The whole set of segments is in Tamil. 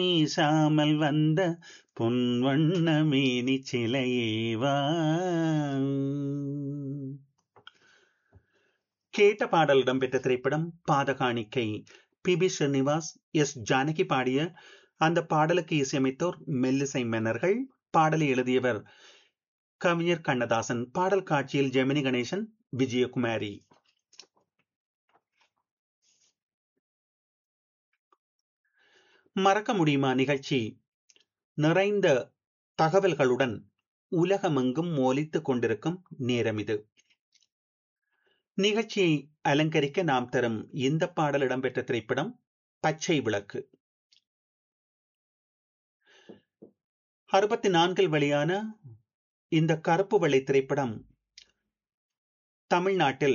வீசாமல் வந்த பொன்வண்ண மேனி சிலையேவா கேட்ட பாடல் இடம்பெற்ற திரைப்படம் Padhakanikkai P B Srinivas S Janaki பாடிய அந்த பாடலுக்கு இசையமைத்தோர் மெல்லிசை மன்னர்கள் பாடலை எழுதியவர் கவிஞர் கண்ணதாசன் பாடல் காட்சியில் ஜெமினி கணேசன் விஜயகுமாரி மறக்க முடியுமா நிகழ்ச்சி நிறைந்த தகவல்களுடன் உலகமெங்கும் மோலித்துக் கொண்டிருக்கும் நேரம் இது நிகழ்ச்சியை அலங்கரிக்க நாம் தரும் இந்த பாடல் இடம்பெற்ற திரைப்படம் பச்சை விளக்கு அறுபத்தி நான்கில் வெளியான இந்த கருப்பு வெள்ளை திரைப்படம் தமிழ்நாட்டில்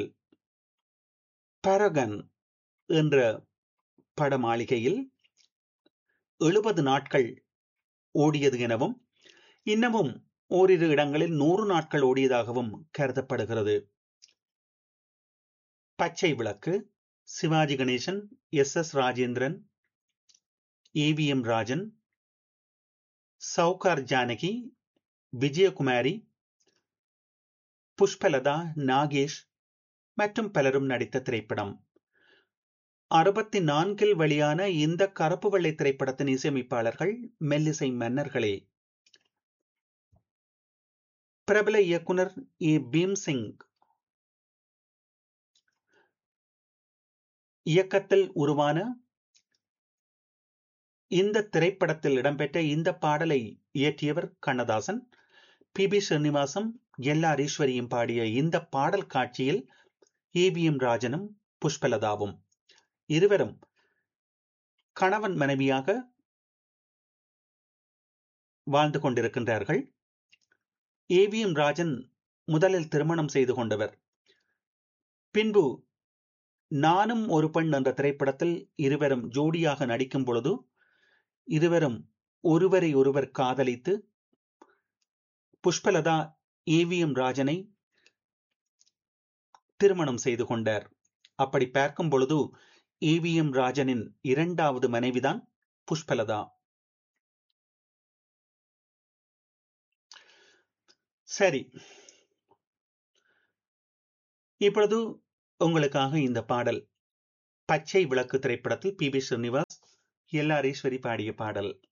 பரகன் என்ற பட மாளிகையில் எழுபது நாட்கள் ஓடியது எனவும் இன்னமும் ஓரிரு இடங்களில் நூறு நாட்கள் ஓடியதாகவும் கருதப்படுகிறது Pachai Vilakku Sivaji Ganesan S S Rajendran AVM Rajan Sowcar Janaki Vijayakumari Pushpalatha Nagesh மற்றும் பலரும் நடித்த திரைப்படம் அறுபத்தி நான்கில் வெளியான இந்த கருப்பு வெள்ளை திரைப்படத்தின் இசையமைப்பாளர்கள் மெல்லிசை மன்னர்களே பிரபல இயக்குனர் ஏ பீம்சிங் இயக்கத்தில் உருவான இந்த திரைப்படத்தில் இடம்பெற்ற இந்த பாடலை இயற்றியவர் Kannadasan P B Srinivas L R ஈஸ்வரியும் பாடிய இந்த பாடல் காட்சியில் ஏவிஎம் ராஜனும் புஷ்பலதாவும் இருவரும் கணவன் மனைவியாக வாழ்ந்து கொண்டிருக்கின்றார்கள் ஏவிஎம் ராஜன் முதலில் திருமணம் செய்து கொண்டவர் பின்பு நானும் ஒரு பெண் என்ற திரைப்படத்தில் இருவரும் ஜோடியாக நடிக்கும் பொழுது இருவரும் ஒருவரை ஒருவர் காதலித்து புஷ்பலதா ஏவிஎம் ராஜனை திருமணம் செய்து கொண்டார் அப்படி பார்க்கும் பொழுது ஏவிஎம் ராஜனின் இரண்டாவது மனைவிதான் புஷ்பலதா சரி இப்பொழுது உங்களுக்காக இந்த பாடல் பச்சை விளக்கு திரைப்படத்தில் P B Srinivas L R Eswari பாடிய பாடல்